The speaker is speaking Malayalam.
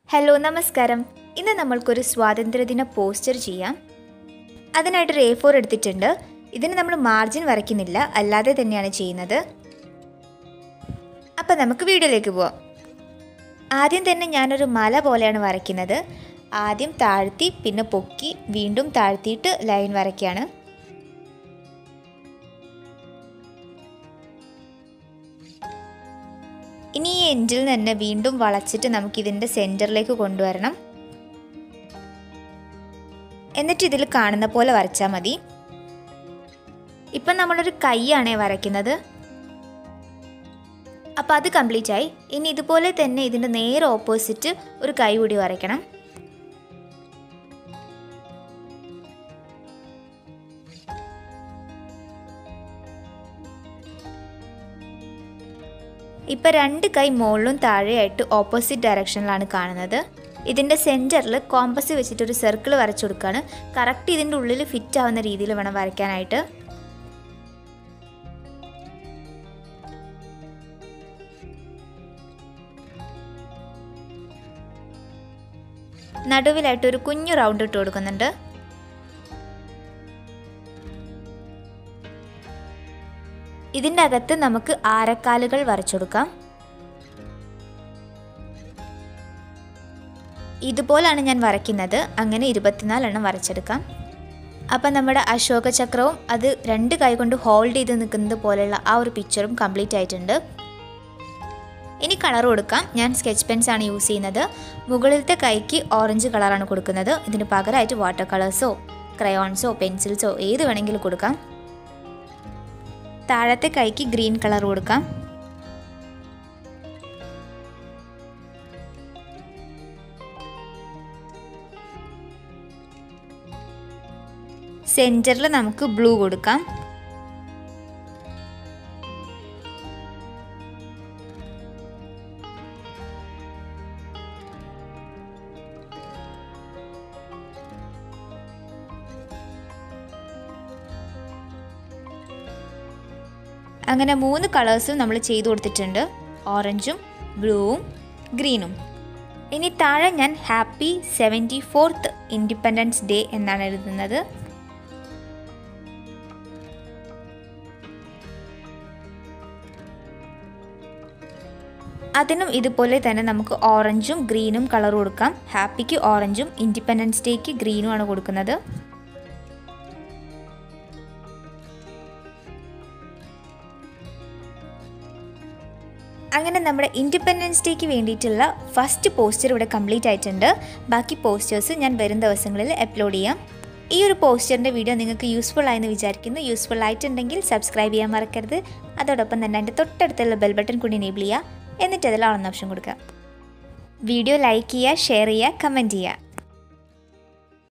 ഹലോ നമസ്കാരം ഇന്ന് നമ്മൾക്കൊരു സ്വാതന്ത്ര്യദിന പോസ്റ്റർ ചെയ്യാം അതിനായിട്ടൊരു എ ഫോർ എടുത്തിട്ടുണ്ട് ഇതിന് നമ്മൾ മാർജിൻ വരയ്ക്കുന്നില്ല അല്ലാതെ തന്നെയാണ് ചെയ്യുന്നത് അപ്പം നമുക്ക് വീഡിയോയിലേക്ക് പോവാം ആദ്യം തന്നെ ഞാനൊരു മല പോലെയാണ് വരയ്ക്കുന്നത് ആദ്യം താഴ്ത്തി പിന്നെ പൊക്കി വീണ്ടും താഴ്ത്തിയിട്ട് ലൈൻ വരയ്ക്കുകയാണ് ഇനി ഈ എൻഡിൽ തന്നെ വീണ്ടും വളച്ചിട്ട് നമുക്ക് ഇതിൻ്റെ സെൻറ്ററിലേക്ക് കൊണ്ടുവരണം എന്നിട്ട് ഇതിൽ കാണുന്ന പോലെ വരച്ചാൽ മതി ഇപ്പം നമ്മളൊരു കൈയാണേ വരയ്ക്കുന്നത് അപ്പം അത് കംപ്ലീറ്റ് ആയി ഇനി ഇതുപോലെ തന്നെ ഇതിൻ്റെ നേരെ ഓപ്പോസിറ്റ് ഒരു കൈ കൂടി വരയ്ക്കണം ഇപ്പം രണ്ട് കൈ മുകളിലും താഴെയായിട്ട് ഓപ്പോസിറ്റ് ഡയറക്ഷനിലാണ് കാണുന്നത് ഇതിൻ്റെ സെൻറ്ററിൽ കോമ്പസ് വെച്ചിട്ട് ഒരു സർക്കിൾ വരച്ചു കൊടുക്കുകയാണ് കറക്റ്റ് ഇതിൻ്റെ ഉള്ളിൽ ഫിറ്റ് ആവുന്ന രീതിയിൽ വേണം വരയ്ക്കാനായിട്ട് നടുവിലായിട്ട് ഒരു കുഞ്ഞു റൗണ്ട് ഇട്ട് കൊടുക്കുന്നുണ്ട് ഇതിൻ്റെ അകത്ത് നമുക്ക് ആരക്കാലുകൾ വരച്ചെടുക്കാം ഇതുപോലാണ് ഞാൻ വരയ്ക്കുന്നത് അങ്ങനെ ഇരുപത്തിനാലെണ്ണം വരച്ചെടുക്കാം അപ്പം നമ്മുടെ അശോക ചക്രവും അത് രണ്ട് കൈ കൊണ്ട് ഹോൾഡ് ചെയ്ത് നിൽക്കുന്നത് പോലെയുള്ള ആ ഒരു പിക്ചറും കംപ്ലീറ്റ് ആയിട്ടുണ്ട് ഇനി കളർ കൊടുക്കാം ഞാൻ സ്കെച്ച് പെൻസ് ആണ് യൂസ് ചെയ്യുന്നത് മുകളിലത്തെ കൈക്ക് ഓറഞ്ച് കളറാണ് കൊടുക്കുന്നത് ഇതിന് പകരമായിട്ട് വാട്ടർ കളേഴ്സോ ക്രയോൺസോ പെൻസിൽസോ ഏത് വേണമെങ്കിലും കൊടുക്കാം താഴത്തെ കൈക്ക് ഗ്രീൻ കളർ കൊടുക്കാം സെൻറ്ററിൽ നമുക്ക് ബ്ലൂ കൊടുക്കാം അങ്ങനെ മൂന്ന് കളേഴ്സും നമ്മൾ ചെയ്തു കൊടുത്തിട്ടുണ്ട് ഓറഞ്ചും ബ്ലൂവും ഗ്രീനും ഇനി താഴെ ഞാൻ happy seventy fourth independence day എന്നാണ് എഴുതുന്നത് അതിനും ഇതുപോലെ തന്നെ നമുക്ക് ഓറഞ്ചും ഗ്രീനും കളർ കൊടുക്കാം ഹാപ്പിക്ക് ഓറഞ്ചും ഇൻഡിപെൻഡൻസ് ഡേക്ക് ഗ്രീനും ആണ് കൊടുക്കുന്നത് അങ്ങനെ നമ്മുടെ ഇൻഡിപെൻഡൻസ് ഡേക്ക് വേണ്ടിയിട്ടുള്ള ഫസ്റ്റ് പോസ്റ്റർ ഇവിടെ കംപ്ലീറ്റ് ആയിട്ടുണ്ട് ബാക്കി പോസ്റ്റേഴ്സ് ഞാൻ വരും ദിവസങ്ങളിൽ അപ്ലോഡ് ചെയ്യാം ഈ ഒരു പോസ്റ്ററിൻ്റെ വീഡിയോ നിങ്ങൾക്ക് യൂസ്ഫുൾ ആയെന്ന് വിചാരിക്കുന്നു യൂസ്ഫുൾ ആയിട്ടുണ്ടെങ്കിൽ സബ്സ്ക്രൈബ് ചെയ്യാൻ മറക്കരുത് അതോടൊപ്പം തന്നെ എൻ്റെ തൊട്ടടുത്തുള്ള ബെൽ ബട്ടൺ കൂടി എനേബിൾ ചെയ്യുക എന്നിട്ട് അതിൽ ഓൺ ഓപ്ഷൻ കൊടുക്കുക വീഡിയോ ലൈക്ക് ചെയ്യുക ഷെയർ ചെയ്യുക കമൻറ്റ് ചെയ്യുക